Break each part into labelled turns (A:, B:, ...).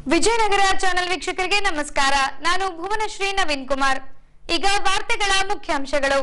A: Vijayanagara channel ವೀಕ್ಷಕರಿಗೆ ನಮಸ್ಕಾರ ನಾನು ಭುವನಶ್ರೀ ನವೀನ್ ಕುಮಾರ್ ಈಗ ವಾರ್ತೆಗಳ ಮುಖ್ಯಾಂಶಗಳು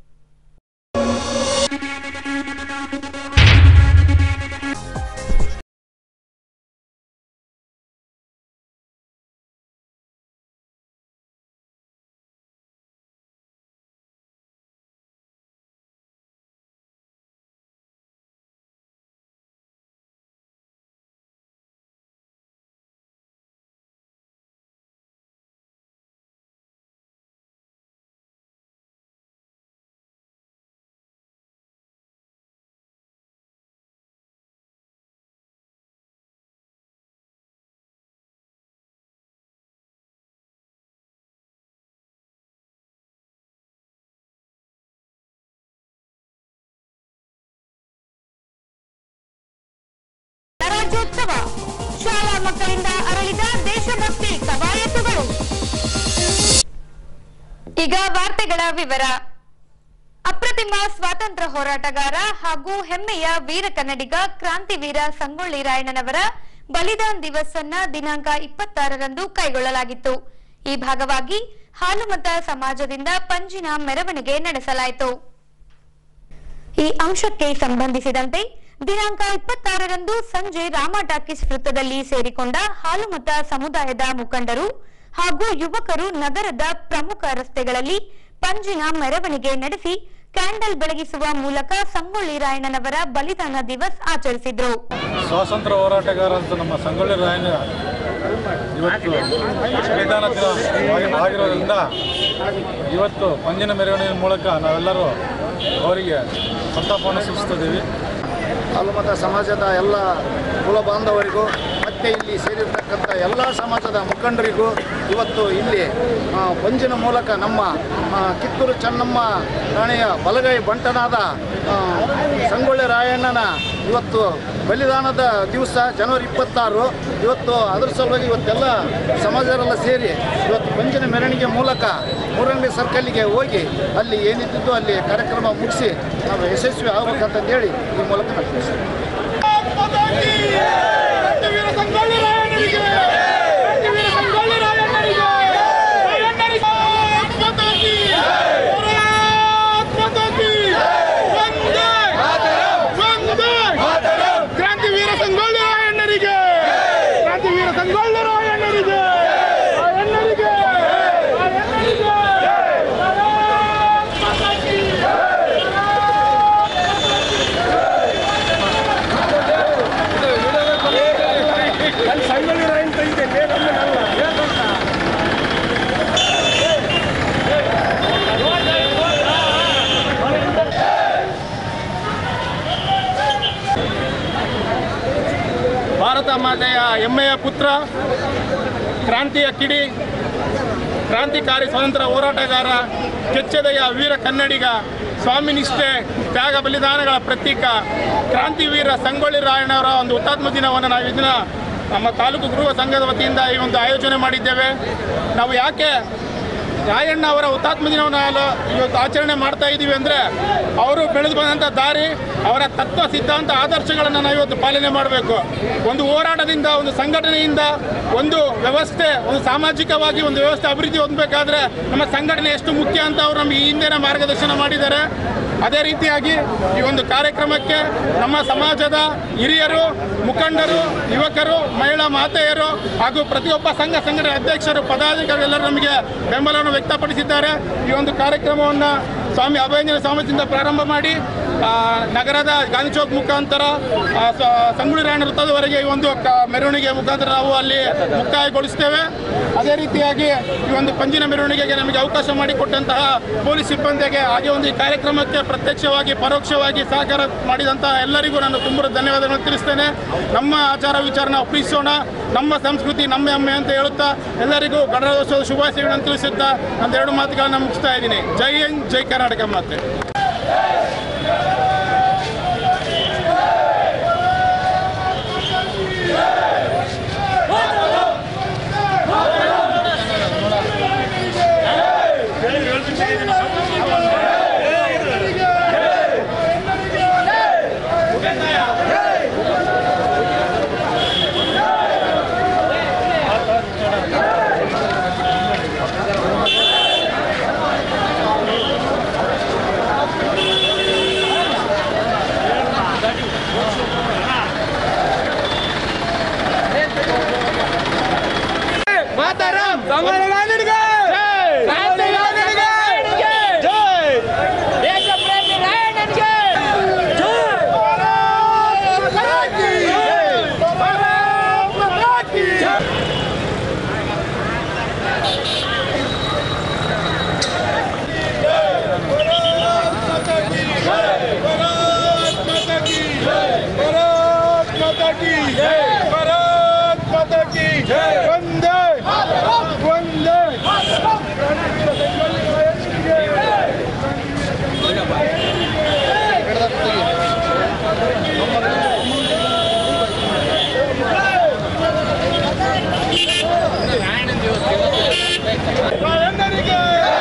A: ರಾಜ್ಯೋತ್ಸವ ಶಾಲಾ ಮಕ್ಕಳಿಂದ ಅರಳಿದ ದೇಶಭಕ್ತಿ ಕವಾಯತುಗಳು ಈಗ ವಾರ್ತೆಗಳ ವಿವರ ಅಪ್ರತಿಮ ಸ್ವಾತಂತ್ರ್ಯ ಹೋರಾಟಗಾರ ಹಾಗೂ ಹೆಮ್ಮೆಯ ವೀರ ಕನ್ನಡಿಗ ಕ್ರಾಂತಿವೀರ ಸಂಗೊಳ್ಳಿ ರಾಯಣ್ಣನವರ ಬಲಿದಾನ್ ದಿವಸ್ ಅನ್ನ ದಿನಾಂಕ ಇಪ್ಪತ್ತಾರರಂದು ಕೈಗೊಳ್ಳಲಾಗಿತ್ತು ಈ ಭಾಗವಾಗಿ ಹಾಲುಮತ ಸಮಾಜದಿಂದ ಪಂಜಿನ ಮೆರವಣಿಗೆ ನಡೆಸಲಾಯಿತು ಈ ಅಂಶಕ್ಕೆ ಸಂಬಂಧಿಸಿದಂತೆ ದಿನಾಂಕ ಇಪ್ಪತ್ತಾರರಂದು ಸಂಜೆ ರಾಮ ಟಾಕೀಸ್ ವೃತ್ತದಲ್ಲಿ ಸೇರಿಕೊಂಡ ಹಾಲುಮತ ಸಮುದಾಯದ ಮುಖಂಡರು ಹಾಗೂ ಯುವಕರು ನಗರದ ಪ್ರಮುಖ ರಸ್ತೆಗಳಲ್ಲಿ ಪಂಜಿನ ಮೆರವಣಿಗೆ ನಡೆಸಿ ಕ್ಯಾಂಡಲ್ ಬೆಳಗಿಸುವ ಮೂಲಕ ಸಂಗೊಳ್ಳಿ ರಾಯಣ್ಣನವರ ಬಲಿದಾನ ದಿವಸ್ ಆಚರಿಸಿದ್ರು
B: ಸ್ವಾತಂತ್ರ್ಯ ಹೋರಾಟಗಾರ ಅಂತ ನಮ್ಮ ಸಂಗೊಳ್ಳಿ ರಾಯಣ್ಣ ಇವತ್ತು ಬಲಿದಾನ ದಿನ ಆಗಿ- ಆಗಿರೋದ್ರಿಂದ ಇವತ್ತು ಪಂಜಿನ ಮೆರವಣಿಗೆ ಮೂಲಕ ನಾವೆಲ್ಲರೂ ಅವರಿಗೆ ಸಂತಾಪವನ್ನು ಸೂಚಿಸ್ತಿದ್ದೀವಿ
C: ಹಾಲುಮತ ಸಮಾಜದ ಎಲ್ಲ ಕುಲ ಬಾಂಧವರಿಗೂ ಮತ್ತೆ ಇಲ್ಲಿ ಸೇರಿರ್ತಕ್ಕಂಥ ಎಲ್ಲ ಸಮಾಜದ ಮುಖಂಡರಿಗೂ ಇವತ್ತು ಇಲ್ಲಿ ಆ, ಪಂಜಿನ ಮೂಲಕ ನಮ್ಮ ಆ, ಕಿತ್ತೂರು ಚೆನ್ನಮ್ಮ ರಾಣಿಯ ಬಲಗೈ ಬಂಟನಾದ ಆ, ಸಂಗೊಳ್ಳಿ ರಾಯಣ್ಣನ ಇವತ್ತು ಬಲಿದಾನದ ದಿವಸ ಜನವರಿ ಇಪ್ಪತ್ತಾರು ಇವತ್ತು ಅದರ ಸಲುವಾಗಿ ಇವತ್ತೆಲ್ಲ ಸಮಾಜರೆಲ್ಲ ಸೇರಿ ಇವತ್ತು ಪಂಜಿನ ಮೆರವಣಿಗೆ ಮೂಲಕ ಮೂರಂಗಿ ಸರ್ಕಲ್ಗೆ ಹೋಗಿ ಅಲ್ಲಿ ಏನಿದ್ದು ಅಲ್ಲಿ ಕಾರ್ಯಕ್ರಮ ಮುಗಿಸಿ ನಾವು ಯಶಸ್ವಿ ಆಗ್ಬೇಕಂತಂದೇಳಿ ಈ ಮೂಲಕ ನಾನು ತಿಳಿಸ್ತೀನಿ
D: ಕ್ರಾಂತಿವೀರ ಸಂಗೊಳ್ಳಿ ರಾಯಣ್ಣರಿಗೆ ಕ್ರಾಂತಿವೀರ ಸಂಗೊಳ್ಳಿ ರಾಯಣ್ಣರಿಗೆ ರಾಯಣ್ಣರಿಗೆ ರಾಯಣ್ಣರಿಗೆ ಸಂಗೊಳ್ಳಿ ರಾಯಣ್ಣ ತೆಗಿತೆ ಭಾರತ ಮಾತೆಯ ಹೆಮ್ಮೆಯ ಪುತ್ರ ಕ್ರಾಂತಿಯ ಕಿಡಿ ಕ್ರಾಂತಿಕಾರಿ ಸ್ವಾತಂತ್ರ್ಯ ಹೋರಾಟಗಾರ ಕೆಚ್ಚೆದೆಯ ವೀರ ಕನ್ನಡಿಗ ಸ್ವಾಮಿ ನಿಷ್ಠೆ ತ್ಯಾಗ ಬಲಿದಾನಗಳ ಪ್ರತೀಕ ಕ್ರಾಂತಿವೀರ ಸಂಗೊಳ್ಳಿ ರಾಯಣ್ಣವರ ಒಂದು ಹುತಾತ್ಮ ದಿನವನ್ನು ನಾವು ಇದನ್ನ ನಮ್ಮ ತಾಲೂಕು ಗೃಹ ಸಂಘದ ವತಿಯಿಂದ ಈ ಒಂದು ಆಯೋಜನೆ ಮಾಡಿದ್ದೇವೆ ನಾವು ಯಾಕೆ ರಾಯಣ್ಣ ಅವರ ಹುತಾತ್ಮ ದಿನವನ್ನು ನಾವು ಇವತ್ತು ಆಚರಣೆ ಮಾಡ್ತಾ ಇದ್ದೀವಿ ಅಂದರೆ ಅವರು ಬೆಳೆದು ಬಂದಂಥ ದಾರಿ ಅವರ ತತ್ವ ಸಿದ್ಧಾಂತ ಆದರ್ಶಗಳನ್ನು ನಾವು ಇವತ್ತು ಪಾಲನೆ ಮಾಡಬೇಕು ಒಂದು ಹೋರಾಟದಿಂದ ಒಂದು ಸಂಘಟನೆಯಿಂದ ಒಂದು ವ್ಯವಸ್ಥೆ ಒಂದು ಸಾಮಾಜಿಕವಾಗಿ ಒಂದು ವ್ಯವಸ್ಥೆ ಅಭಿವೃದ್ಧಿ ಹೊಂದಬೇಕಾದ್ರೆ ನಮ್ಮ ಸಂಘಟನೆ ಎಷ್ಟು ಮುಖ್ಯ ಅಂತ ಅವರು ನಮಗೆ ಈ ಹಿಂದೆನೇ ಮಾರ್ಗದರ್ಶನ ಮಾಡಿದ್ದಾರೆ ಅದೇ ರೀತಿಯಾಗಿ ಈ ಒಂದು ಕಾರ್ಯಕ್ರಮಕ್ಕೆ ನಮ್ಮ ಸಮಾಜದ ಹಿರಿಯರು ಮುಖಂಡರು ಯುವಕರು ಮಹಿಳಾ ಮಾತೆಯರು ಹಾಗೂ ಪ್ರತಿಯೊಬ್ಬ ಸಂಘ ಸಂಘಟನೆ ಅಧ್ಯಕ್ಷರು ಪದಾಧಿಕಾರಿಗಳೆಲ್ಲರೂ ನಮಗೆ ಬೆಂಬಲವನ್ನು ವ್ಯಕ್ತಪಡಿಸಿದ್ದಾರೆ ಈ ಒಂದು ಕಾರ್ಯಕ್ರಮವನ್ನು ಸ್ವಾಮಿ ಅಭಯಂಜನ ಸ್ವಾಮೀಜಿಯಿಂದ ಪ್ರಾರಂಭ ಮಾಡಿ ಆ, ನಗರದ ಗಾಂಧಿ ಚೌಕ್ ಮುಖಾಂತರ ಆ, ಸ- ಸಂಗೊಳ್ಳಿ ರಾಯಣ್ಣ ವೃತ್ತದವರೆಗೆ ಈ ಒಂದು ಕ- ಮೆರವಣಿಗೆ ಮುಖಾಂತರ ನಾವು ಅಲ್ಲಿ ಮುಕ್ತಾಯಗೊಳಿಸ್ತೇವೆ ಅದೇ ರೀತಿಯಾಗಿ ಈ ಒಂದು ಪಂಜಿನ ಮೆರವಣಿಗೆಗೆ ನಮಗೆ ಅವಕಾಶ ಮಾಡಿಕೊಟ್ಟಂತಹ ಪೊಲೀಸ್ ಸಿಬ್ಬಂದಿಗೆ ಹಾಗೆ ಒಂದು ಈ ಕಾರ್ಯಕ್ರಮಕ್ಕೆ ಪ್ರತ್ಯಕ್ಷವಾಗಿ ಪರೋಕ್ಷವಾಗಿ ಸಹಕಾರ ಮಾಡಿದಂತಹ ಎಲ್ಲರಿಗೂ ನಾನು ತುಂಬ ಧನ್ಯವಾದಗಳನ್ನು ತಿಳಿಸ್ತೇನೆ ನಮ್ಮ ಆಚಾರ ವಿಚಾರನ ಪ್ರೀತಿಸೋಣ ನಮ್ಮ ಸಂಸ್ಕೃತಿ ನಮ್ಮ ಹೆಮ್ಮೆ ಅಂತ ಹೇಳುತ್ತಾ ಎಲ್ಲರಿಗೂ ಗಣರಾಜ್ಯೋತ್ಸವದ ಶುಭಾಶಯಗಳನ್ನು ತಿಳಿಸುತ್ತಾ ಒಂದೆರಡು ಮಾತುಗಳನ್ನು ಮುಗಿಸ್ತಾ ಇದ್ದೀನಿ ಜೈ ಹಿಂದ್ ಜೈ ಕರ್ನಾಟಕ ಮಾತೆ ಸಂಗೊಳ್ಳಿ ರಾಯಣ್ಣನಿಗೆ ಕ್ರಾಂತಿ ರಾಯಣ್ಣನಿಗೆ ಜೈ
E: ದೇಶಪ್ರೇಮಿ ರಾಯಣ್ಣನಿಗೆ
D: ಒಂದೇ ಒಂದೇ ರಾಯಣ್ಣನಿಗೆ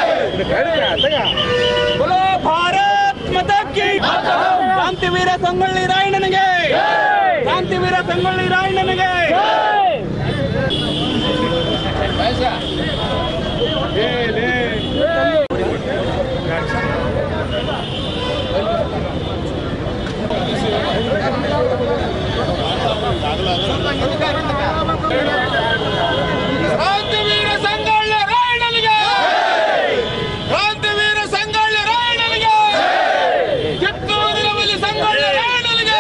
E: बोलो भारत माता की ಕ್ರಾಂತಿವೀರ ಸಂಗೊಳ್ಳಿ ರಾಯಣ್ಣನಿಗೆ ಕ್ರಾಂತಿವೀರ ಸಂಗೊಳ್ಳಿ ರಾಯಣ್ಣನಿಗೆ
D: ಕ್ರಾಂತಿವೀರ ಸಂಗೊಳ್ಳಿ ರಾಯಣ್ಣನಿಗೆ ಕ್ರಾಂತಿವೀರ ಸಂಗೊಳ್ಳಿ ರಾಯಣ್ಣನಿಗೆ ಕಿತ್ತೂರಿನಲ್ಲಿ ಸಂಗೊಳ್ಳಿ ರಾಯಣ್ಣನಿಗೆ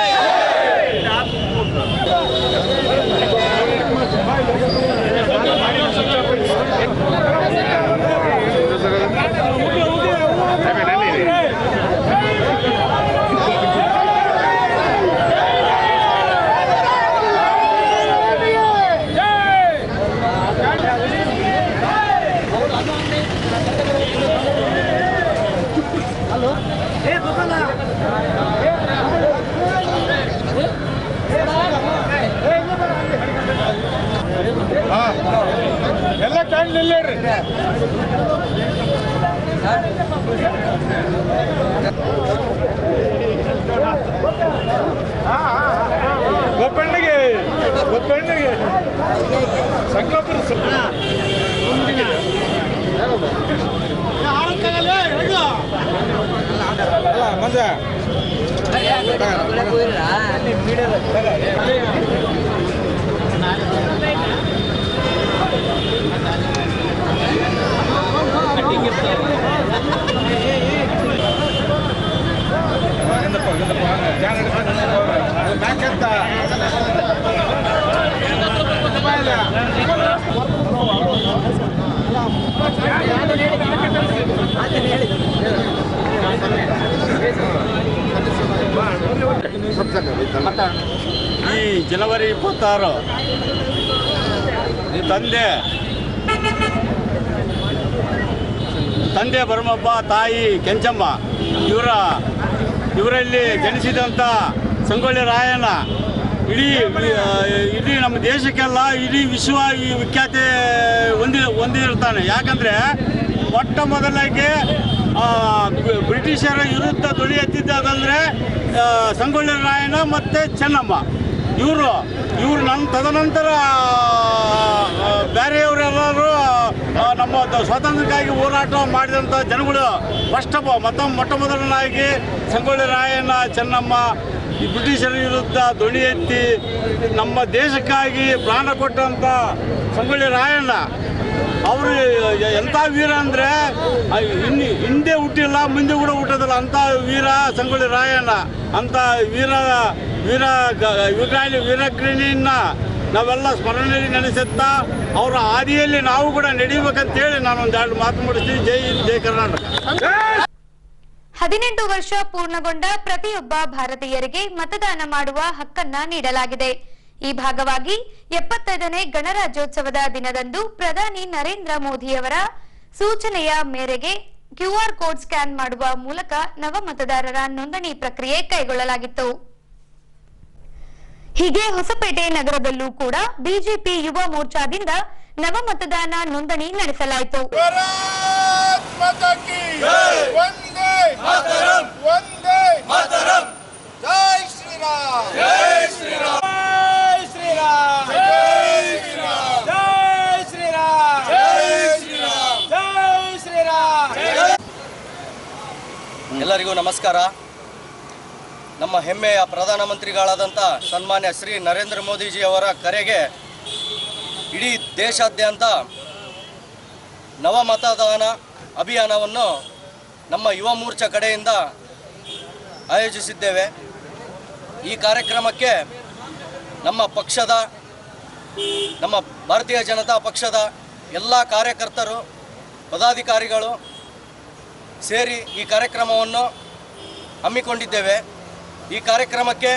D: ಎಲ್ಲ ಕ್ಯಾಂಡ್ ನಿಲ್ಲೇರಿ ಒಬ್ಬಣ್ಣಿಗೆ ಒಬ್ಬಣ್ಣಿಗೆ ಸಂಕ್ರಾಂತಿ ಮಂಜ
E: ಈ ಜನವರಿ ಇಪ್ಪತ್ತಾರು ಈ ತಂದೆ ತಂದೆ ಭರಮಪ್ಪ ತಾಯಿ ಕೆಂಚಮ್ಮ ಇವರ ಇವರಲ್ಲಿ ಜನಿಸಿದಂಥ ಸಂಗೊಳ್ಳಿ ರಾಯಣ್ಣ ಇಡೀ ಆ, ಇಡೀ ನಮ್ಮ ದೇಶಕ್ಕೆಲ್ಲ ಇಡೀ ವಿಶ್ವ ಈ ವಿಖ್ಯಾತಿ ಹೊಂದಿ ಹೊಂದಿರ್ತಾನೆ ಯಾಕಂದರೆ ಮೊಟ್ಟ ಮೊದಲಾಗಿ ಆ, ಬ್- ಬ್ರಿಟಿಷರ ವಿರುದ್ಧ ಧ್ವನಿ ಎತ್ತಿದ್ದಾದಂದರೆ ಸಂಗೊಳ್ಳಿ ರಾಯಣ್ಣ ಮತ್ತು ಚೆನ್ನಮ್ಮ ಇವರು ಇವರು ನನ್ನ ತದನಂತರ ಆ, ಬೇರೆಯವರೆಲ್ಲರೂ ಆ, ನಮ್ಮ ದ- ಸ್ವಾತಂತ್ರ್ಯಕ್ಕಾಗಿ ಹೋರಾಟ ಮಾಡಿದಂಥ ಜನಗಳು ಫಸ್ಟ್ ಮೊತ್ತ ಮೊಟ್ಟ ಮೊದಲನಾಗಿ ಸಂಗೊಳ್ಳಿ ರಾಯಣ್ಣ ಚೆನ್ನಮ್ಮ ಈ ಬ್ರಿಟಿಷರ ವಿರುದ್ಧ ಧ್ವನಿ ಎತ್ತಿ ನಮ್ಮ ದೇಶಕ್ಕಾಗಿ ಪ್ರಾಣ ಕೊಟ್ಟಂಥ ಸಂಗೊಳ್ಳಿ ರಾಯಣ್ಣ ಅವರು ಎಂಥ ವೀರ ಅಂದರೆ ಇನ್ನು ಹಿಂದೆ ಹುಟ್ಟಿಲ್ಲ ಮುಂದೆ ಕೂಡ ಹುಟ್ಟೋದಿಲ್ಲ ಅಂಥ ವೀರ ಸಂಗೊಳ್ಳಿ ರಾಯಣ್ಣ ಅಂಥ ವೀರ ವೀರ ಗ- ವಿಗ್ರಹಿ ವೀರಗ್ರಣಿಯನ್ನ ನಾವೆಲ್ಲ ಸ್ಮರಣೆಯಲ್ಲಿ ನೆನೆಸುತ್ತಾ ಅವರ ಹಾದಿಯಲ್ಲಿ ನಾವು ಕೂಡ ನಡೀಬೇಕಂತೇಳಿ ನಾನು ಒಂದು ಎರಡು ಮಾತು ಮುಡಿಸ್ತೀನಿ ಜೈ ಹಿಂದ್ ಜೈ ಕರ್ನಾಟಕ
A: ಹದಿನೆಂಟು ವರ್ಷ ಪೂರ್ಣಗೊಂಡ ಪ್ರತಿಯೊಬ್ಬ ಭಾರತೀಯರಿಗೆ ಮತದಾನ ಮಾಡುವ ಹಕ್ಕನ್ನ ನೀಡಲಾಗಿದೆ ಈ ಭಾಗವಾಗಿ ಎಪ್ಪತ್ತೈದನೇ ಗಣರಾಜ್ಯೋತ್ಸವದ ದಿನದಂದು ಪ್ರಧಾನಿ ನರೇಂದ್ರ ಮೋದಿಯವರ ಸೂಚನೆಯ ಮೇರೆಗೆ ಕ್ಯೂಆರ್ ಕೋಡ್ ಸ್ಕ್ಯಾನ್ ಮಾಡುವ ಮೂಲಕ ನವ ಮತದಾರರ ನೋಂದಣಿ ಪ್ರಕ್ರಿಯೆ ಕೈಗೊಳ್ಳಲಾಗಿತ್ತು ಹೀಗೆ ಹೊಸಪೇಟೆ ನಗರದಲ್ಲೂ ಕೂಡ ಬಿಜೆಪಿ ಯುವ ಮೋರ್ಚಾದಿಂದ ನವ ಮತದಾನ ನೋಂದಣಿ ನಡೆಸಲಾಯಿತು
D: ಭಾರತ್ ಮಾತಾ ಕಿ ವಂದೇ ಮಾತರಂ ವಂದೇ ಮಾತರಂ ಜೈ ಶ್ರೀರಾಮ್ ಜೈ ಶ್ರೀರಾಮ್ ಜೈ ಶ್ರೀರಾಮ್ ಜೈ ಶ್ರೀರಾಮ್ ಜೈ ಶ್ರೀರಾಮ್ ಜೈ ಶ್ರೀರಾಮ್ ಜೈ ಶ್ರೀರಾಮ್
F: ಎಲ್ಲರಿಗೂ ನಮಸ್ಕಾರ ನಮ್ಮ ಹೆಮ್ಮೆಯ ಪ್ರಧಾನಮಂತ್ರಿಗಳಾದಂಥ ಸನ್ಮಾನ್ಯ ಶ್ರೀ ನರೇಂದ್ರ ಮೋದಿಜಿಯವರ ಕರೆಗೆ ಇಡೀ ದೇಶಾದ್ಯಂತ ನವ ಮತದಾನ ಅಭಿಯಾನವನ್ನು ನಮ್ಮ ಯುವ ಮೋರ್ಚಾ ಕಡೆಯಿಂದ ಆಯೋಜಿಸಿದ್ದೇವೆ ಈ ಕಾರ್ಯಕ್ರಮಕ್ಕೆ ನಮ್ಮ ಪಕ್ಷದ ನಮ್ಮ ಭಾರತೀಯ ಜನತಾ ಪಕ್ಷದ ಎಲ್ಲ ಕಾರ್ಯಕರ್ತರು ಪದಾಧಿಕಾರಿಗಳು ಸೇರಿ ಈ ಕಾರ್ಯಕ್ರಮವನ್ನು ಹಮ್ಮಿಕೊಂಡಿದ್ದೇವೆ ಈ ಕಾರ್ಯಕ್ರಮಕ್ಕೆ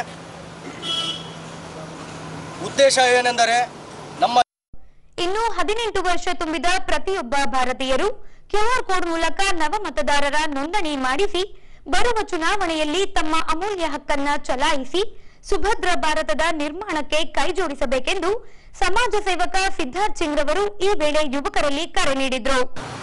F: ಉದ್ದೇಶ ಏನೆಂದರೆ ನಮ್ಮ
A: ಇನ್ನು ಹದಿನೆಂಟು ವರ್ಷ ತುಂಬಿದ ಪ್ರತಿಯೊಬ್ಬ ಭಾರತೀಯರು ಕ್ಯೂಆರ್ ಕೋಡ್ ಮೂಲಕ ನವ ಮತದಾರರ ನೋಂದಣಿ ಮಾಡಿಸಿ ಬರುವ ಚುನಾವಣೆಯಲ್ಲಿ ತಮ್ಮ ಅಮೂಲ್ಯ ಹಕ್ಕನ್ನ ಚಲಾಯಿಸಿ ಸುಭದ್ರ ಭಾರತದ ನಿರ್ಮಾಣಕ್ಕೆ ಕೈಜೋಡಿಸಬೇಕೆಂದು ಸಮಾಜ ಸೇವಕ ಸಿದ್ಧಾರ್ಥ್ ಸಿಂಗ್ ರವರು ಈ ವೇಳೆ ಯುವಕರಲ್ಲಿ ಕರೆ ನೀಡಿದ್ರು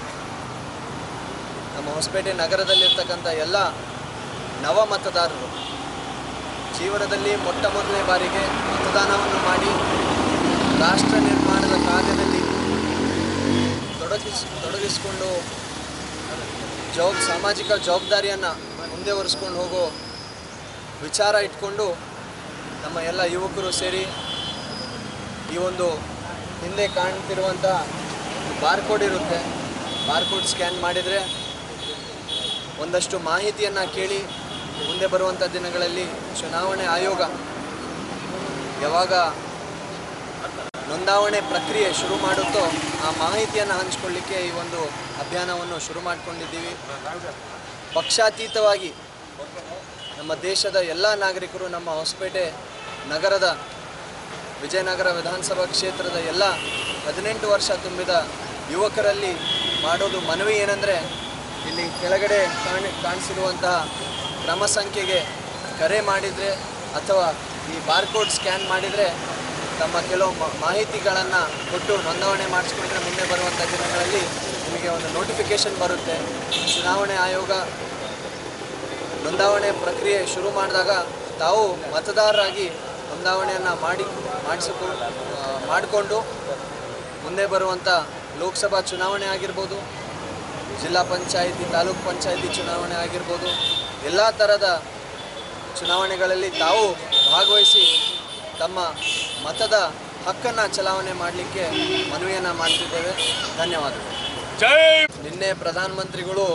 G: ನಮ್ಮ ಹೊಸಪೇಟೆ ನಗರದಲ್ಲಿರ್ತಕ್ಕಂಥ ಎಲ್ಲ ನವ ಮತದಾರರು ಜೀವನದಲ್ಲಿ ಮೊಟ್ಟ ಮೊದಲನೇ ಬಾರಿಗೆ ಮತದಾನವನ್ನು ಮಾಡಿ ರಾಷ್ಟ್ರ ನಿರ್ಮಾಣದ ಕಾರ್ಯದಲ್ಲಿ ತೊಡಗಿಸ್ ತೊಡಗಿಸಿಕೊಂಡು ಜವಾಬ್ ಸಾಮಾಜಿಕ ಜವಾಬ್ದಾರಿಯನ್ನು ಮುಂದೆ ಒರೆಸ್ಕೊಂಡು ಹೋಗೋ ವಿಚಾರ ಇಟ್ಕೊಂಡು ನಮ್ಮ ಎಲ್ಲ ಯುವಕರು ಸೇರಿ ಈ ಒಂದು ಹಿಂದೆ ಕಾಣ್ತಿರುವಂಥ ಬಾರ್ಕೋಡ್ ಇರುತ್ತೆ ಬಾರ್ಕೋಡ್ ಸ್ಕ್ಯಾನ್ ಮಾಡಿದರೆ ಒಂದಷ್ಟು ಮಾಹಿತಿಯನ್ನು ಕೇಳಿ ಮುಂದೆ ಬರುವಂಥ ದಿನಗಳಲ್ಲಿ ಚುನಾವಣೆ ಆಯೋಗ ಯಾವಾಗ ನೋಂದಾವಣೆ ಪ್ರಕ್ರಿಯೆ ಶುರು ಮಾಡುತ್ತೋ ಆ ಮಾಹಿತಿಯನ್ನು ಹಂಚಿಕೊಳ್ಳಿಕ್ಕೆ ಈ ಒಂದು ಅಭಿಯಾನವನ್ನು ಶುರು ಮಾಡಿಕೊಂಡಿದ್ದೀವಿ ಪಕ್ಷಾತೀತವಾಗಿ ನಮ್ಮ ದೇಶದ ಎಲ್ಲ ನಾಗರಿಕರು ನಮ್ಮ ಹೊಸಪೇಟೆ ನಗರದ ವಿಜಯನಗರ ವಿಧಾನಸಭಾ ಕ್ಷೇತ್ರದ ಎಲ್ಲ ಹದಿನೆಂಟು ವರ್ಷ ತುಂಬಿದ ಯುವಕರಲ್ಲಿ ಮಾಡೋದು ಮನವಿ ಏನಂದರೆ ಇಲ್ಲಿ ಕೆಳಗಡೆ ಕಾಣಿ ಕಾಣಿಸಿರುವಂತಹ ಕ್ರಮ ಸಂಖ್ಯೆಗೆ ಕರೆ ಮಾಡಿದರೆ ಅಥವಾ ಈ ಬಾರ್ಕೋಡ್ ಸ್ಕ್ಯಾನ್ ಮಾಡಿದರೆ ತಮ್ಮ ಕೆಲವು ಮ- ಮಾಹಿತಿಗಳನ್ನು ಕೊಟ್ಟು ನೋಂದಾವಣೆ ಮಾಡಿಸ್ಕೊಂಡ್ರೆ ಮುಂದೆ ಬರುವಂಥ ದಿನಗಳಲ್ಲಿ ನಿಮಗೆ ಒಂದು ನೋಟಿಫಿಕೇಷನ್ ಬರುತ್ತೆ ಚುನಾವಣೆ ಆಯೋಗ ನೋಂದಾವಣೆ ಪ್ರಕ್ರಿಯೆ ಶುರು ಮಾಡಿದಾಗ ತಾವು ಮತದಾರರಾಗಿ ನೋಂದಾವಣೆಯನ್ನು ಮಾಡಿ ಮಾಡಿಸಿಕೊ ಮಾಡಿಕೊಂಡು ಮುಂದೆ ಬರುವಂಥ ಲೋಕಸಭಾ ಚುನಾವಣೆ ಆಗಿರ್ಬೋದು ಜಿಲ್ಲಾ ಪಂಚಾಯಿತಿ ತಾಲೂಕ್ ಪಂಚಾಯಿತಿ ಚುನಾವಣೆ ಆಗಿರ್ಬೋದು ಎಲ್ಲ ಥರದ ಚುನಾವಣೆಗಳಲ್ಲಿ ತಾವು ಭಾಗವಹಿಸಿ ತಮ್ಮ ಮತದ ಹಕ್ಕನ್ನು ಚಲಾವಣೆ ಮಾಡಲಿಕ್ಕೆ ಮನವಿಯನ್ನು ಮಾಡ್ತಿದ್ದೇವೆ ಧನ್ಯವಾದಗಳು ನಿನ್ನೆ ಪ್ರಧಾನಮಂತ್ರಿಗಳು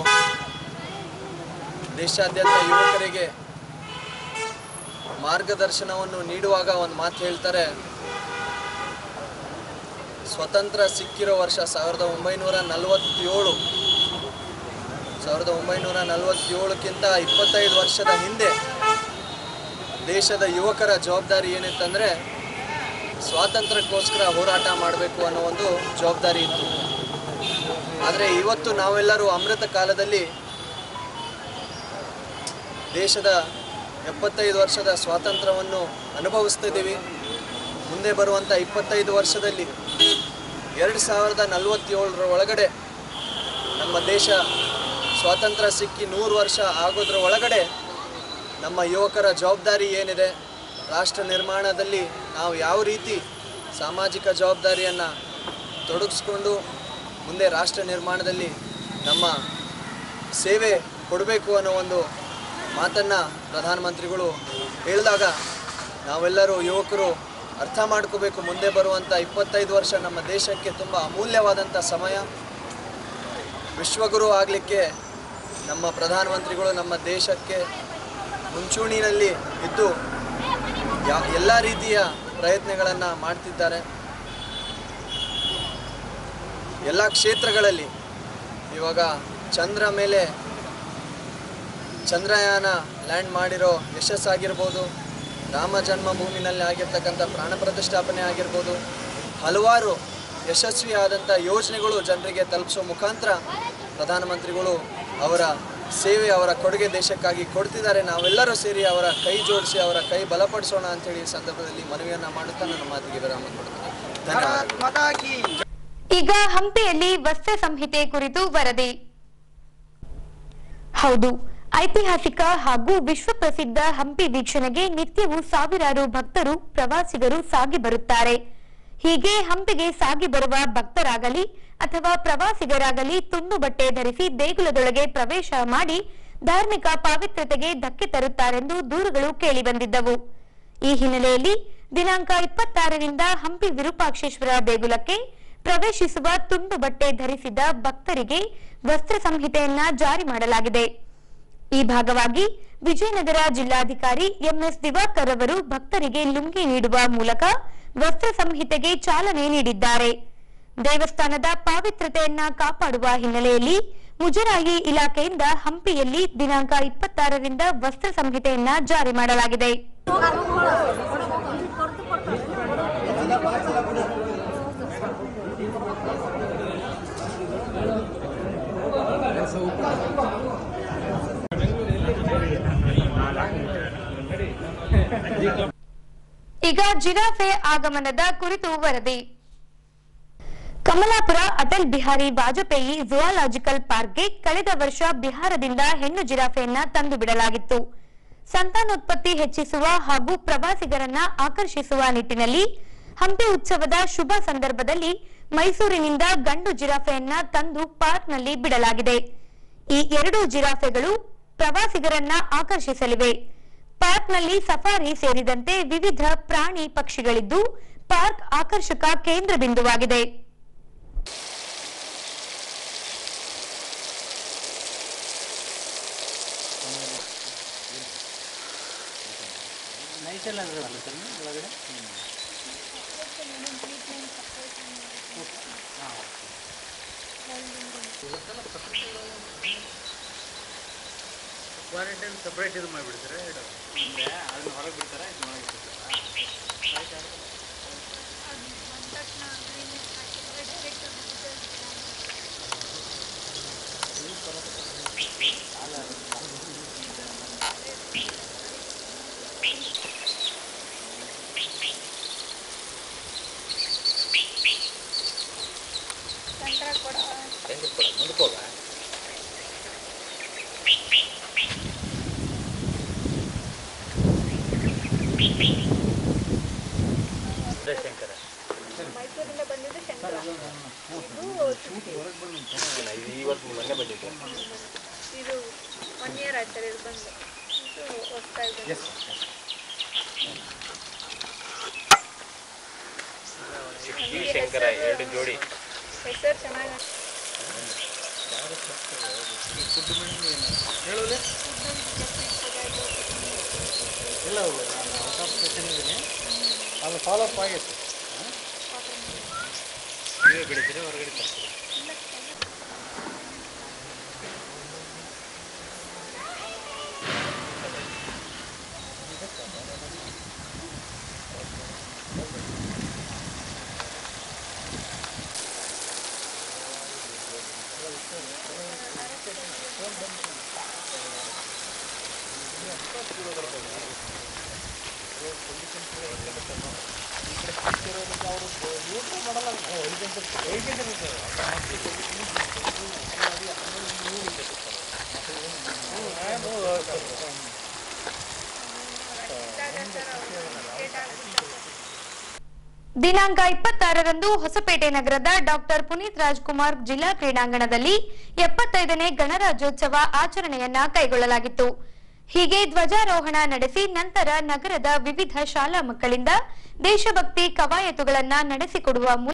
G: ದೇಶಾದ್ಯಂತ ಯುವಕರಿಗೆ ಮಾರ್ಗದರ್ಶನವನ್ನು ನೀಡುವಾಗ ಒಂದು ಮಾತು ಹೇಳ್ತಾರೆ ಸ್ವತಂತ್ರ ಸಿಕ್ಕಿರೋ ವರ್ಷ ಸಾವಿರದ ಒಂಬೈನೂರ ನಲವತ್ತೇಳು ಸಾವಿರದ ಒಂಬೈನೂರ ನಲವತ್ತೇಳಕ್ಕಿಂತ ಇಪ್ಪತ್ತೈದು ವರ್ಷದ ಹಿಂದೆ ದೇಶದ ಯುವಕರ ಜವಾಬ್ದಾರಿ ಏನಿತ್ತಂದರೆ ಸ್ವಾತಂತ್ರ್ಯಕ್ಕೋಸ್ಕರ ಹೋರಾಟ ಮಾಡಬೇಕು ಅನ್ನೋ ಒಂದು ಜವಾಬ್ದಾರಿ ಇತ್ತು ಆದರೆ ಇವತ್ತು ನಾವೆಲ್ಲರೂ ಅಮೃತ ಕಾಲದಲ್ಲಿ ದೇಶದ ಎಪ್ಪತ್ತೈದು ವರ್ಷದ ಸ್ವಾತಂತ್ರ್ಯವನ್ನು ಅನುಭವಿಸ್ತಿದ್ದೀವಿ ಮುಂದೆ ಬರುವಂಥ ಇಪ್ಪತ್ತೈದು ವರ್ಷದಲ್ಲಿ ಎರಡು ಸಾವಿರದ ನಲವತ್ತೇಳರ ಒಳಗಡೆ ನಮ್ಮ ದೇಶ ಸ್ವಾತಂತ್ರ್ಯ ಸಿಕ್ಕಿ ನೂರು ವರ್ಷ ಆಗೋದ್ರ ಒಳಗಡೆ ನಮ್ಮ ಯುವಕರ ಜವಾಬ್ದಾರಿ ಏನಿದೆ ರಾಷ್ಟ್ರ ನಿರ್ಮಾಣದಲ್ಲಿ ನಾವು ಯಾವ ರೀತಿ ಸಾಮಾಜಿಕ ಜವಾಬ್ದಾರಿಯನ್ನು ತೊಡಗಿಸ್ಕೊಂಡು ಮುಂದೆ ರಾಷ್ಟ್ರ ನಿರ್ಮಾಣದಲ್ಲಿ ನಮ್ಮ ಸೇವೆ ಕೊಡಬೇಕು ಅನ್ನೋ ಒಂದು ಮಾತನ್ನು ಪ್ರಧಾನಮಂತ್ರಿಗಳು ಹೇಳಿದಾಗ ನಾವೆಲ್ಲರೂ ಯುವಕರು ಅರ್ಥ ಮಾಡ್ಕೋಬೇಕು ಮುಂದೆ ಬರುವಂಥ ಇಪ್ಪತ್ತೈದು ವರ್ಷ ನಮ್ಮ ದೇಶಕ್ಕೆ ತುಂಬ ಅಮೂಲ್ಯವಾದಂಥ ಸಮಯ ವಿಶ್ವಗುರು ಆಗಲಿಕ್ಕೆ ನಮ್ಮ ಪ್ರಧಾನಮಂತ್ರಿಗಳು ನಮ್ಮ ದೇಶಕ್ಕೆ ಮುಂಚೂಣಿನಲ್ಲಿ ಇದ್ದು ಯಾ ಎಲ್ಲ ರೀತಿಯ ಪ್ರಯತ್ನಗಳನ್ನು ಮಾಡ್ತಿದ್ದಾರೆ ಎಲ್ಲ ಕ್ಷೇತ್ರಗಳಲ್ಲಿ ಇವಾಗ ಚಂದ್ರ ಮೇಲೆ ಚಂದ್ರಯಾನ ಲ್ಯಾಂಡ್ ಮಾಡಿರೋ ಯಶಸ್ಸಾಗಿರ್ಬೋದು ರಾಮ ಜನ್ಮಭೂಮಿನಲ್ಲಿ ಆಗಿರ್ತಕ್ಕಂಥ ಪ್ರಾಣ ಪ್ರತಿಷ್ಠಾಪನೆ ಆಗಿರ್ಬೋದು ಹಲವಾರು ಯಶಸ್ವಿಯಾದಂಥ ಯೋಜನೆಗಳು ಜನರಿಗೆ ತಲುಪಿಸೋ ಮುಖಾಂತರ ಪ್ರಧಾನಮಂತ್ರಿಗಳು ಅವರ ಸೇವೆ ಅವರ ಕೊಡುಗೆ ದೇಶಕ್ಕಾಗಿ ಕೊಡ್ತಿದ್ದಾರೆ ನಾವೆಲ್ಲರೂ ಸೇರಿ ಅವರ ಕೈ ಜೋಡಿಸಿ ಅವರ ಕೈ ಬಲಪಡಿಸೋಣ ಅಂತೇಳಿ ಈ ಸಂದರ್ಭದಲ್ಲಿ ಮನವಿಯನ್ನು ಮಾಡುತ್ತಾ ನನ್ನ ಮಾತಿಗೆ ವಿರಾಮ ಕೊಡ್ತೇನೆ ಧನ್ಯವಾದ
A: ಈಗ ಹಂಪಿಯಲ್ಲಿ ವಸ್ತ್ರ ಸಂಹಿತೆ ಕುರಿತು ವರದಿ ಹೌದು ಐತಿಹಾಸಿಕ ಹಾಗೂ ವಿಶ್ವ ಪ್ರಸಿದ್ಧ ಹಂಪಿ ವೀಕ್ಷಣೆಗೆ ನಿತ್ಯವೂ ಸಾವಿರಾರು ಭಕ್ತರು ಪ್ರವಾಸಿಗರು ಸಾಗಿ ಬರುತ್ತಾರೆ ಹೀಗೆ ಹಂಪಿಗೆ ಸಾಗಿ ಬರುವ ಭಕ್ತರಾಗಲಿ ಅಥವಾ ಪ್ರವಾಸಿಗರಾಗಲಿ ತುಂಡು ಬಟ್ಟೆ ಧರಿಸಿ ದೇಗುಲದೊಳಗೆ ಪ್ರವೇಶ ಮಾಡಿ ಧಾರ್ಮಿಕ ಪಾವಿತ್ರ್ಯತೆಗೆ ಧಕ್ಕೆ ತರುತ್ತಾರೆಂದು ದೂರುಗಳು ಕೇಳಿಬಂದಿದ್ದವು ಈ ಹಿನ್ನೆಲೆಯಲ್ಲಿ ದಿನಾಂಕ ಇಪ್ಪತ್ತಾರರಿಂದ ಹಂಪಿ ವಿರೂಪಾಕ್ಷೇಶ್ವರ ದೇಗುಲಕ್ಕೆ ಪ್ರವೇಶಿಸುವ ತುಂಡು ಬಟ್ಟೆ ಧರಿಸಿದ ಭಕ್ತರಿಗೆ ವಸ್ತ್ರ ಸಂಹಿತೆಯನ್ನ ಜಾರಿ ಮಾಡಲಾಗಿದೆ ಈ ಭಾಗವಾಗಿ ವಿಜಯನಗರ ಜಿಲ್ಲಾಧಿಕಾರಿ ಎಂಎಸ್ ದಿವಾಕರ್ ಅವರು ಭಕ್ತರಿಗೆ ಲುಂಗಿ ನೀಡುವ ಮೂಲಕ ವಸ್ತ್ರ ಸಂಹಿತೆಗೆ ಚಾಲನೆ ನೀಡಿದ್ದಾರೆ ದೇವಸ್ಥಾನದ ಪಾವಿತ್ರತೆಯನ್ನ ಕಾಪಾಡುವ ಹಿನ್ನೆಲೆಯಲ್ಲಿ ಮುಜರಾಯಿ ಇಲಾಖೆಯಿಂದ ಹಂಪಿಯಲ್ಲಿ ದಿನಾಂಕ ಇಪ್ಪತ್ತಾರರಿಂದ ವಸ್ತ್ರ ಸಂಹಿತೆಯನ್ನ ಜಾರಿ ಮಾಡಲಾಗಿದೆ ಈಗ ಜಿರಾಫೆ ಆಗಮನದ ಕುರಿತು ವರದಿ ಕಮಲಾಪುರ ಅಟಲ್ ಬಿಹಾರಿ ವಾಜಪೇಯಿ ಝುವಾಲಾಜಿಕಲ್ ಪಾರ್ಕ್ಗೆ ಕಳೆದ ವರ್ಷ ಬಿಹಾರದಿಂದ ಹೆಣ್ಣು ಜಿರಾಫೆಯನ್ನ ತಂದು ಬಿಡಲಾಗಿತ್ತು ಸಂತಾನೋತ್ಪತ್ತಿ ಹೆಚ್ಚಿಸುವ ಹಾಗೂ ಪ್ರವಾಸಿಗರನ್ನ ಆಕರ್ಷಿಸುವ ನಿಟ್ಟಿನಲ್ಲಿ ಹಂಪಿ ಉತ್ಸವದ ಶುಭ ಸಂದರ್ಭದಲ್ಲಿ ಮೈಸೂರಿನಿಂದ ಗಂಡು ಜಿರಾಫೆಯನ್ನ ತಂದು ಪಾರ್ಕ್ನಲ್ಲಿ ಬಿಡಲಾಗಿದೆ ಈ ಎರಡು ಜಿರಾಫೆಗಳು ಪ್ರವಾಸಿಗರನ್ನ ಆಕರ್ಷಿಸಲಿವೆ ಪಾರ್ಕ್ನಲ್ಲಿ ಸಫಾರಿ ಸೇರಿದಂತೆ ವಿವಿಧ ಪ್ರಾಣಿ ಪಕ್ಷಿಗಳಿದ್ದು ಪಾರ್ಕ್ ಆಕರ್ಷಕ ಕೇಂದ್ರ ಬಿಂದುವಾಗಿದೆ
H: ಇದು ಒನ್ ಇಯರ್ ಆಯ್ತಾರೆ ಇದು ಬಂದು ಇದು ಹೊಸ್ದಾಗಿ ಬಂದಿದೆ.
I: ಶಂಕರ ಎರಡು ಜೋಡಿ
H: ಹೆಸರು ಚೆನ್ನಾಗಿ
B: ಅದು ಫಾಲೋ ಅಪ್ ಆಗೈತೆ
I: ನೀವೇ ಬೆಳಿತೀರಿ ಹೊರಗಡೆ ತರ್ತೀರಿ
A: ದಿನಾಂಕ ಇಪ್ಪತ್ತಾರರಂದು ಹೊಸಪೇಟೆ ನಗರದ ಡಾಕ್ಟರ್ ಪುನೀತ್ ರಾಜ್ಕುಮಾರ್ ಜಿಲ್ಲಾ ಕ್ರೀಡಾಂಗಣದಲ್ಲಿ ಎಪ್ಪತ್ತೈದನೇ ಗಣರಾಜ್ಯೋತ್ಸವ ಆಚರಣೆಯನ್ನ ಕೈಗೊಳ್ಳಲಾಗಿತ್ತು ಹೀಗೆ ಧ್ವಜಾರೋಹಣ ನಡೆಸಿ ನಂತರ ನಗರದ ವಿವಿಧ ಶಾಲಾ ಮಕ್ಕಳಿಂದ ದೇಶಭಕ್ತಿ ಕವಾಯತುಗಳನ್ನ ನಡೆಸಿಕೊಡುವ ಮೂಲಕ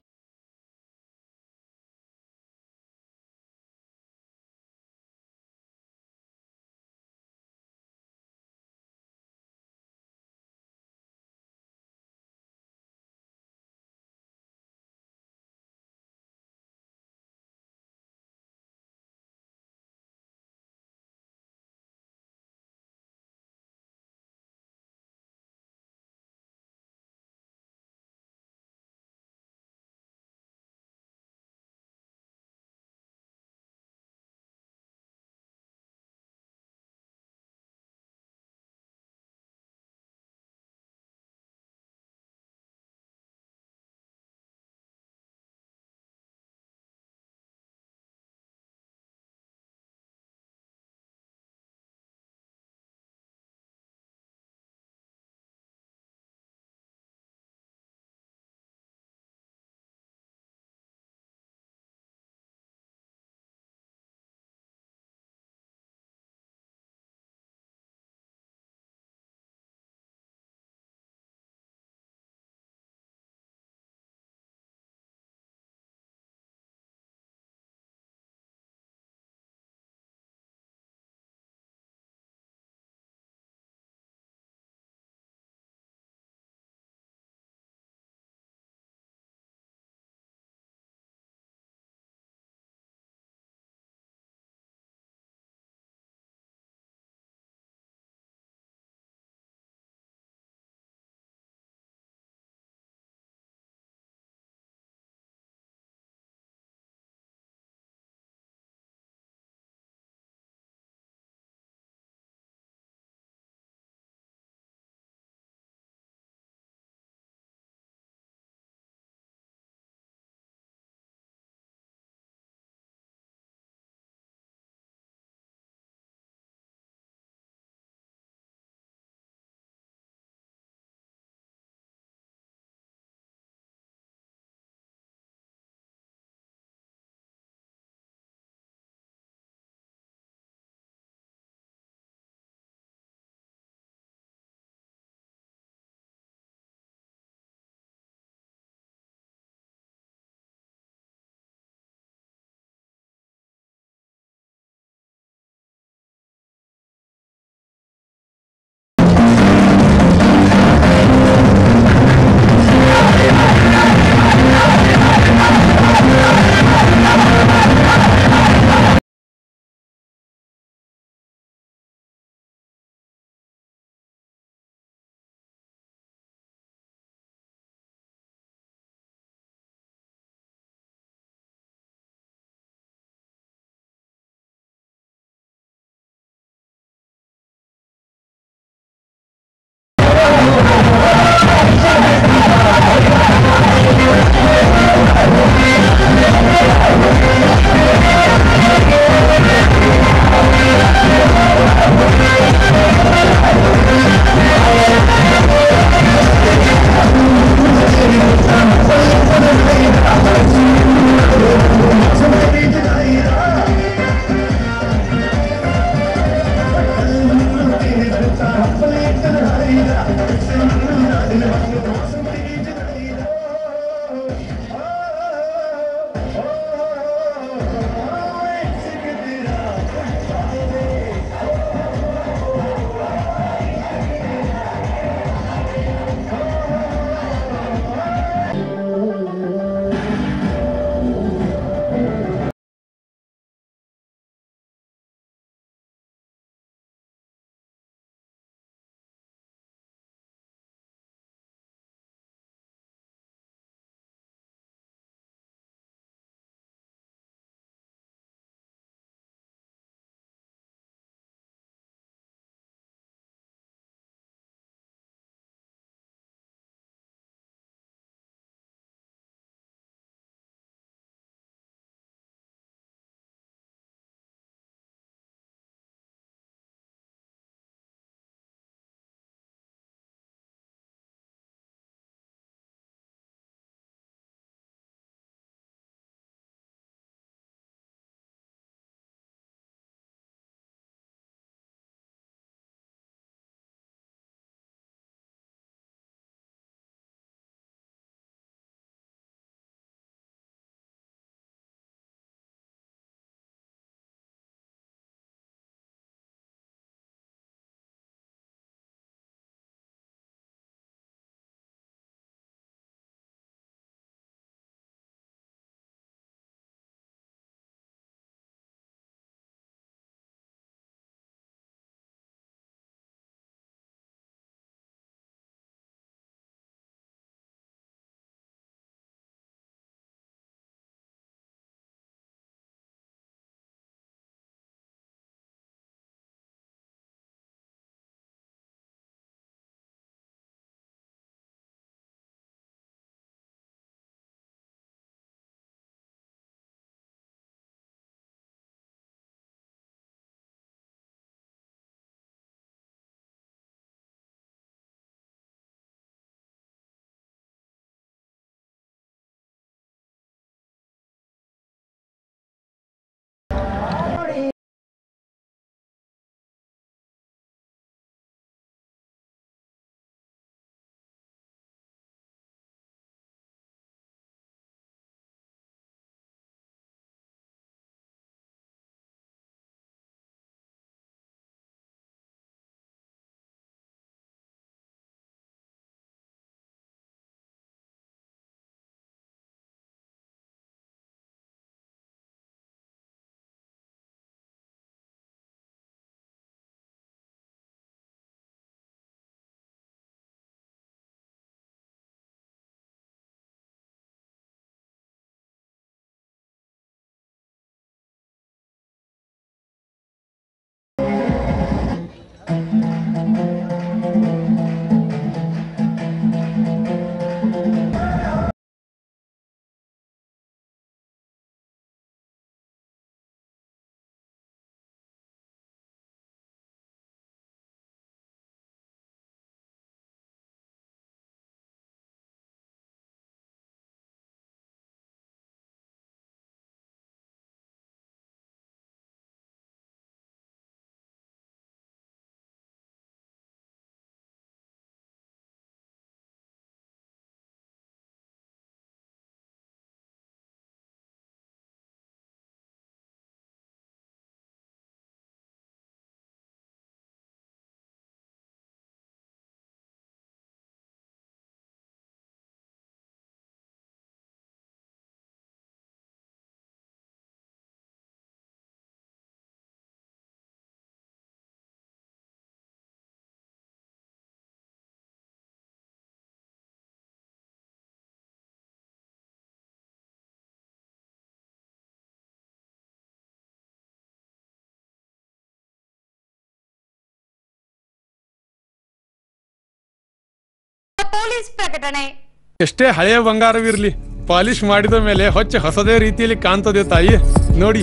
A: ಪೊಲೀಸ್ ಪ್ರಕಟಣೆ
J: ಎಷ್ಟೇ ಹಳೆಯ ಬಂಗಾರವಿರ್ಲಿ ಪಾಲಿಶ್ ಮಾಡಿದ ಮೇಲೆ ಹೊಚ್ಚ ಹೊಸದೇ ರೀತಿಯಲ್ಲಿ ಕಾಣ್ತದೆ ತಾಯಿ ನೋಡಿ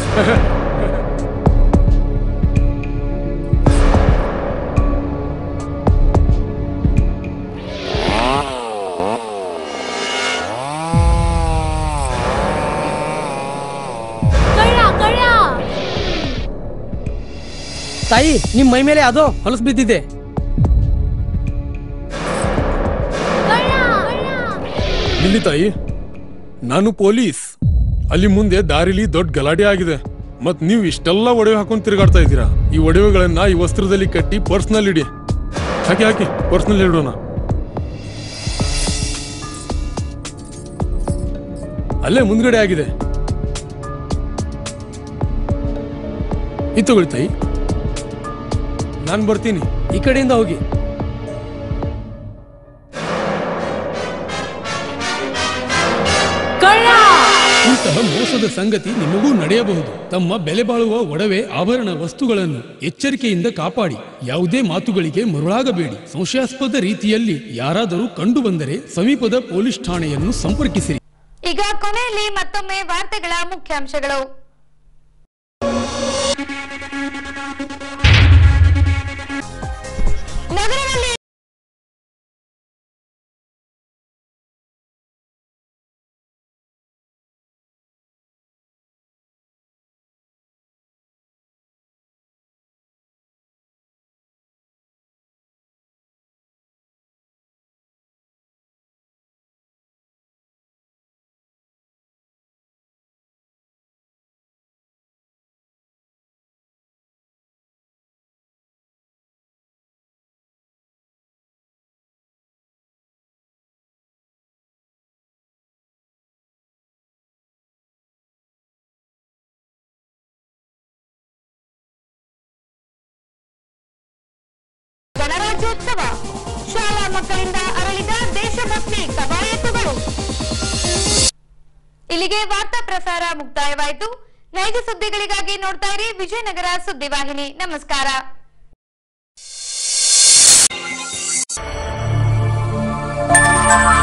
K: ತಾಯಿ ನಿಮ್ ಮೈ ಮೇಲೆ ಅದು ಹೊಲಸು ಬಿದ್ದಿದೆ
J: ಇಲ್ಲಿ ತಾಯಿ ನಾನು ಪೊಲೀಸ್ ಅಲ್ಲಿ ಮುಂದೆ ದಾರಿಲಿ ದೊಡ್ಡ ಗಲಾಟೆ ಆಗಿದೆ ಮತ್ ನೀವು ಇಷ್ಟೆಲ್ಲ ಒಡವೆ ಹಾಕೊಂಡು ತಿರುಗಾಡ್ತಾ ಇದ್ದೀರಾ ಈ ಒಡವೆಗಳನ್ನ ಈ ವಸ್ತ್ರದಲ್ಲಿ ಕಟ್ಟಿ ಪರ್ಸ್ನಲ್ಲಿ ಇಡಿ ಹಾಕಿ ಹಾಕಿ ಪರ್ಸ್ನಲ್ಲಿ ಇಡೋಣ ಅಲ್ಲೇ ಮುಂದ್ಗಡೆ ಆಗಿದೆ ಇದು ತಗೊಳ್ಳಿ ತಾಯಿ ನಾನು ಬರ್ತೀನಿ
K: ಈ ಕಡೆಯಿಂದ ಹೋಗಿ
J: ಇಂತಹ ಮೋಸದ ಸಂಗತಿ ನಿಮಗೂ ನಡೆಯಬಹುದು ತಮ್ಮ ಬೆಲೆ ಬಾಳುವ ಒಡವೆ ಆಭರಣ ವಸ್ತುಗಳನ್ನು ಎಚ್ಚರಿಕೆಯಿಂದ ಕಾಪಾಡಿ ಯಾವುದೇ ಮಾತುಗಳಿಗೆ ಮರುಳಾಗಬೇಡಿ ಸಂಶಯಾಸ್ಪದ ರೀತಿಯಲ್ಲಿ ಯಾರಾದರೂ ಕಂಡು ಬಂದರೆ ಸಮೀಪದ ಪೊಲೀಸ್ ಠಾಣೆಯನ್ನು ಸಂಪರ್ಕಿಸಿರಿ
A: ಈಗ ಕೊನೆಯಲ್ಲಿ ಮತ್ತೊಮ್ಮೆ ವಾರ್ತೆಗಳ ಮುಖ್ಯಾಂಶಗಳು ನಗರದಲ್ಲಿ ಗಣರಾಜ್ಯೋತ್ಸವ ಶಾಲಾ ಮಕ್ಕಳಿಂದ ಅರಳಿದ ದೇಶಭಕ್ತಿ ಕವಾಯತುಗಳು ಇಲ್ಲಿಗೆ ವಾರ್ತಾ ಪ್ರಸಾರ ಮುಕ್ತಾಯವಾಯಿತು ನೈಜ ಸುದ್ದಿಗಳಿಗಾಗಿ ನೋಡ್ತಾ ಇರಿ ವಿಜಯನಗರ ಸುದ್ದಿವಾಹಿನಿ ನಮಸ್ಕಾರ